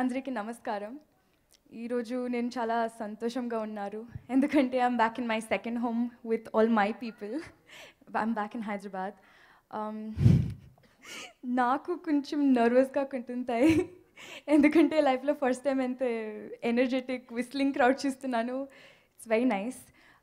అందరికీ నమస్కారం ఈరోజు నేను చాలా సంతోషంగా ఉన్నారు ఎందుకంటే I'm back in my second home with all my people I'm back in Hyderabad నాకు కొంచెం నర్వస్గా ఉంటుంటాయి ఎందుకంటే లైఫ్లో ఫస్ట్ టైం ఎంత ఎనర్జెటిక్ విస్లింగ్ క్రౌడ్ చూస్తున్నాను it's very nice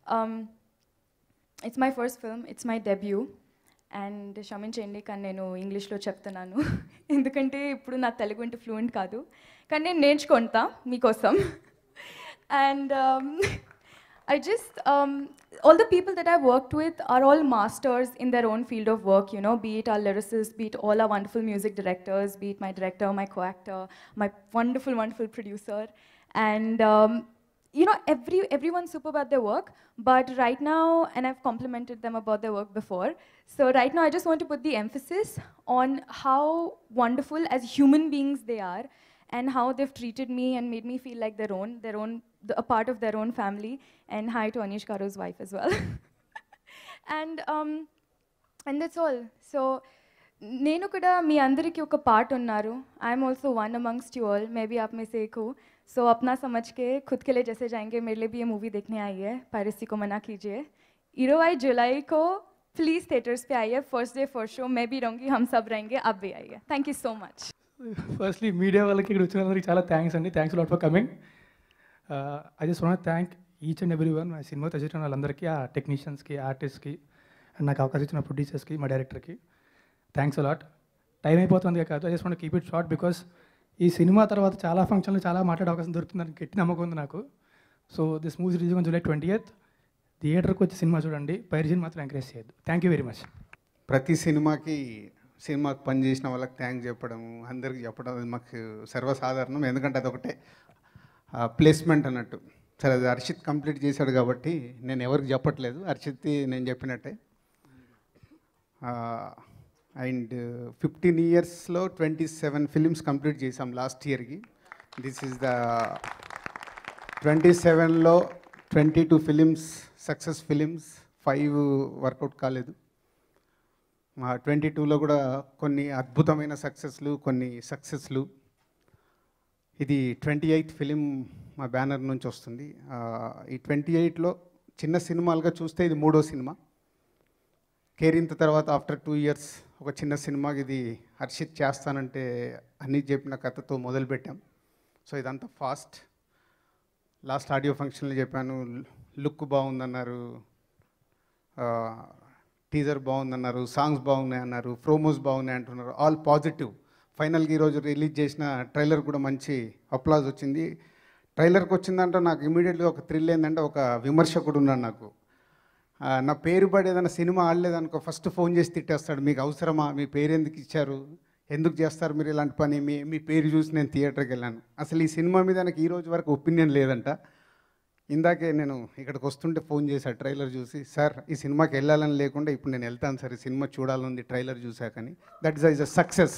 it's my first film it's my debut and క్షమించండి కానీ నేను ఇంగ్లీష్లో చెప్తున్నాను ఎందుకంటే ఇప్పుడు నా తెలుగు అంటే ఫ్లూయెంట్ కాదు కానీ నేను నేర్చుకుంటా మీకోసం and I just, um, all the people that I've worked with are all masters in their own field of work, you know, be it our lyricists, be it all our wonderful music directors, be it my director, my co-actor, my wonderful, wonderful producer. And, um, you know, every, everyone's superb at their work, but right now, and I've complimented them about their work before, so right now I just want to put the emphasis on how wonderful as human beings they are and how they've treated me and made me feel like their own, their own, the, a part of their own family. And hi to Anish Karu's wife as well. and um, and that's all. So నేను కూడా మీ అందరికీ ఒక part ఉన్నారు I'm also one amongst you all मैं भी आप में से एक हूँ सो अपना समझ के खुद के लिए जैसे जाएंगे मेरे लिए भी ये मूवी देखने आई है पायरेसी को मना कीजिए इरोवाई जुलाई को प्लीज़ थिएटर्स पे आइए फर्स्ट डे फर्स्ट शो मैं भी रहूँगी हम सब रहेंगे आप भी आइए thank you so much firstly media వాళ్ళకి ఇక్కడ వచ్చిన అందరికి చాలా థ్యాంక్స్ అండి thanks lot for coming I just want thank each and every one మా సినిమా తెచ్చిన వాళ్ళందరికీ ఆ టెక్నీషియన్స్కి ఆర్టిస్ట్కి అండ్ నాకు అవకాశం ఇచ్చిన ప్రొడ్యూసర్స్కి మా డైరెక్టర్కి థ్యాంక్స్ అలాట్ టైం అయిపోతుంది కాదు I just want keep it short because ఈ సినిమా తర్వాత చాలా ఫంక్షన్లు చాలా మాట్లాడే అవకాశం దొరుకుతుందని గట్టి నమ్మకం ఉంది నాకు so this movie release on July twenty eighth థియేటర్కి వచ్చి సినిమా చూడండి పైరిజిన్ మాత్రం ఎంకరేజ్ చేయొద్దు థ్యాంక్ యూ వెరీ మచ్ ప్రతి సినిమాకి సినిమాకి పనిచేసిన వాళ్ళకి థ్యాంక్ చెప్పడం అందరికి చెప్పడం అది మాకు సర్వసాధారణం ఎందుకంటే అదొకటే ప్లేస్మెంట్ అన్నట్టు సరే అది హర్షిత్ కంప్లీట్ చేశాడు కాబట్టి నేను ఎవరికి చెప్పట్లేదు హర్షిత్ నేను చెప్పినట్టే అండ్ ఫిఫ్టీన్ ఇయర్స్లో ట్వంటీ సెవెన్ ఫిలిమ్స్ కంప్లీట్ చేసాం లాస్ట్ ఇయర్కి దిస్ ఈజ్ ద ట్వంటీ సెవెన్లో twenty two films success films five work out కాలేదు మా ట్వంటీ టూలో కూడా కొన్ని అద్భుతమైన సక్సెస్లు కొన్ని సక్సెస్లు ఇది ట్వంటీ ఎయిత్ ఫిలిం మా బ్యానర్ నుంచి వస్తుంది ఆ, ఈ ట్వంటీ ఎయిట్లో చిన్న సినిమాలుగా చూస్తే ఇది మూడో సినిమా కేరింత తర్వాత ఆఫ్టర్ టూ ఇయర్స్ ఒక చిన్న సినిమాకి ఇది హర్షిత్ చేస్తానంటే అన్నీ చెప్పిన కథతో మొదలుపెట్టాం సో ఇదంతా ఫాస్ట్ లాస్ట్ ఆడియో ఫంక్షన్లో చెప్పాను లుక్ బాగుందన్నారు టీజర్ బాగుందన్నారు సాంగ్స్ బాగున్నాయి అన్నారు ప్రోమోస్ బాగున్నాయి అంటున్నారు ఆల్ పాజిటివ్ ఫైనల్గా ఈరోజు రిలీజ్ చేసిన ట్రైలర్ కూడా మంచి అప్లాజ్ వచ్చింది ట్రైలర్కి వచ్చిందంటే నాకు ఇమీడియట్గా ఒక థ్రిల్ ఏంటంటే ఒక విమర్శకుడు ఉన్నాడు నాకు ఆ, నా పేరు పడి ఏదైనా సినిమా ఆడలేదనుకో ఫస్ట్ ఫోన్ చేసి తిట్టేస్తాడు మీకు అవసరమా మీ పేరు ఎందుకు ఇచ్చారు ఎందుకు చేస్తారు మీరు ఇలాంటి పని మీ మీ పేరు చూసి నేను థియేటర్కి వెళ్ళాను అసలు ఈ సినిమా మీద నాకు ఈ రోజు వరకు ఒపీనియన్ లేదంట ఇందాకే నేను ఇక్కడికి వస్తుంటే ఫోన్ చేశాను ట్రైలర్ చూసి సార్ ఈ సినిమాకి వెళ్ళాలని లేకుండా ఇప్పుడు నేను వెళ్తాను సార్ ఈ సినిమా చూడాలని ట్రైలర్ చూశాకని that is is a success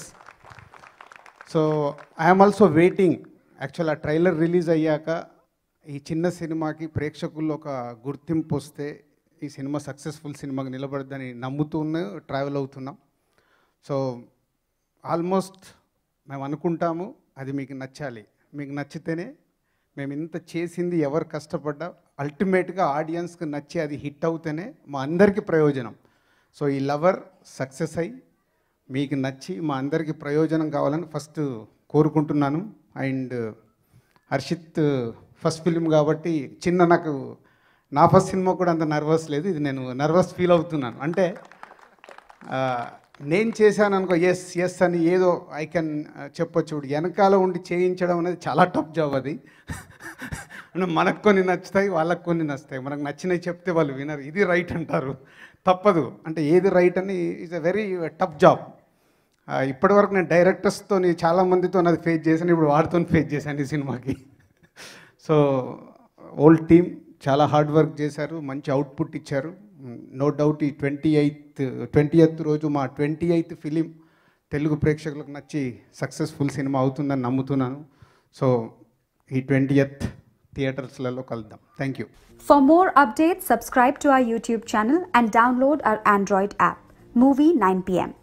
so I'm also waiting actual uh trailer release అయ్యాక ఈ చిన్న సినిమాకి ప్రేక్షకుల్లో ఒక గుర్తింపు వస్తే ఈ సినిమా సక్సెస్ఫుల్ సినిమాకి నిలబడద్దని నమ్ముతూనే ట్రావెల్ అవుతున్నాం సో ఆల్మోస్ట్ మేము అనుకుంటాము అది మీకు నచ్చాలి మీకు నచ్చితేనే మేము ఇంత చేసింది ఎవరు కష్టపడ్డా అల్టిమేట్గా ఆడియన్స్కి నచ్చి అది హిట్ అవుతేనే మా అందరికీ ప్రయోజనం సో ఈ లవర్ సక్సెస్ అయ్యి మీకు నచ్చి మా అందరికీ ప్రయోజనం కావాలని ఫస్ట్ కోరుకుంటున్నాను అండ్ హర్షిత్ ఫస్ట్ ఫిలిం కాబట్టి చిన్న నాకు నా ఫస్ట్ సినిమా కూడా అంత నర్వస్ లేదు ఇది నేను నర్వస్ ఫీల్ అవుతున్నాను అంటే ఆ, నేను చేశాను అనుకో ఎస్ ఎస్ అని ఏదో ఐ కెన్ చెప్పొచ్చు ఇప్పుడు వెనకాల ఉండి చేయించడం అనేది చాలా టఫ్ జాబ్ అది అంటే మనకు కొన్ని నచ్చుతాయి వాళ్ళకి కొన్ని నచ్చుతాయి మనకు నచ్చినవి చెప్తే వాళ్ళు వినరు ఇది రైట్ అంటారు తప్పదు అంటే ఏది రైట్ అని it's a very tough job ఇప్పటివరకు నేను డైరెక్టర్స్తో చాలా మందితో నాది ఫేస్ చేశాను ఇప్పుడు వాడితో ఫేస్ చేశాను ఈ సినిమాకి సో ఓల్డ్ టీమ్ చాలా హార్డ్ వర్క్ చేశారు మంచి అవుట్పుట్ ఇచ్చారు నో డౌట్ ఈ ట్వంటీ ఎయిత్ ట్వంటీ ఎయిత్ రోజు మా ట్వంటీ ఎయిత్ ఫిలిం తెలుగు ప్రేక్షకులకు నచ్చి సక్సెస్ఫుల్ సినిమా అవుతుందని నమ్ముతున్నాను సో ఈ ట్వంటీ ఎయిత్ థియేటర్స్లలో కలుద్దాం thank you For more updates, subscribe to our YouTube channel and download our Android app, Movie 9pm.